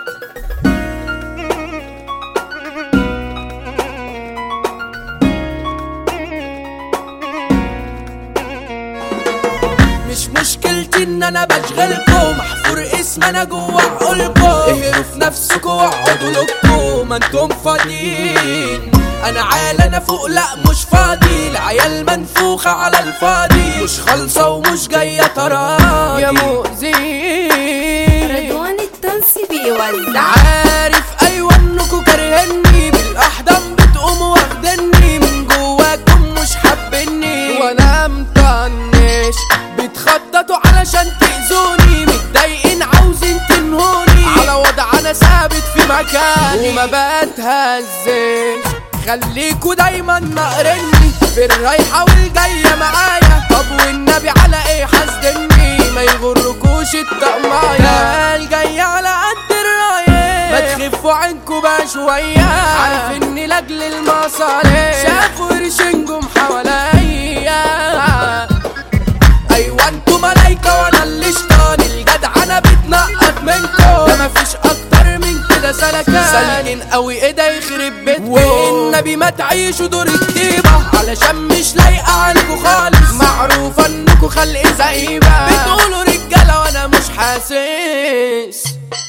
مش مشكلتي ان انا بشغلكم محفور اسم انا جوا عقولكم اهروا في نفسكم واقعدوا لكم ما انتم فاضيين انا عال انا فوق لا مش فاضي العيال منفوخة على الفاضي مش خالصة ومش جاية تراضي يا مؤذين رضوان التونسي بيوزع عارف ايوه انكوا كارهني بالاحضان بتقوموا واخدني من جواكم مش حابيني وانا مطنش بتخططوا علشان تأذوني متضايقين عاوزين تنهوني على وضع انا ثابت في مكاني وما بتهزش خليكوا دايما ناقرني في الرايحة والجاية معايا طب والنبي على ايه حاسدني ما يغركوش الطقماية الجاية على قد الراية ما تخفوا عنكوا بقى شوية عارف اني لاجل المصاريف شافوا قرشنجم حواليا ايوه انتوا ملايكة وانا اللي شطان الجدع انا بتنقط منكم ده مفيش اكتر من كده سلكان سالكين قوي ايه ده يخرب بيتكم والنبي ما تعيشوا دور الطيبة علشان مش لايقة عنكوا خالص معروفة انكوا خلق زعيبة بتقولوا رجالة وانا مش حاسس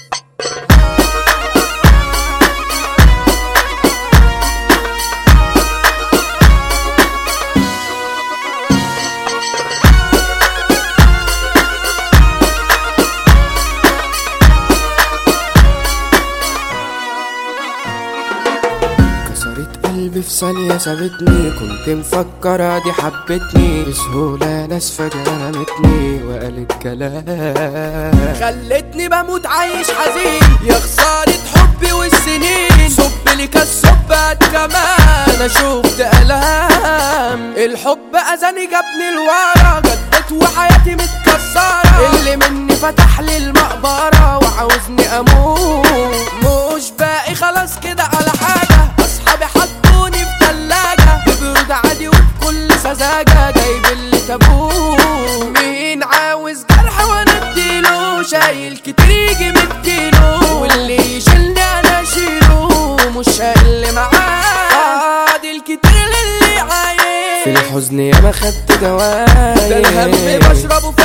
كسرت قلبي في ثانية سابتني كنت مفكرة دي حبتني بسهولة ناس فجأة رمتني وقالت كلام خلتني بموت عايش حزين يا خسارة حبي والسنين صب لي كالصب كمان انا شفت الهام الحب اذاني جابني لورا جدت وحياتي متكسرة اللي مني فتح لي المقبرة وعاوزني اموت مش باقي خلاص كده على حاجة اصحابي حطوني في تلاجة ببرود عادي وبكل سذاجة جايب اللي تابوه مين عاوز جرح وانا اديله شايل كتير يجي مديله واللي يشيلني انا اشيله مش هقل معاه فاضي الكتير للي عايز في الحزن ياما خدت دوايا ده الهم بشربه في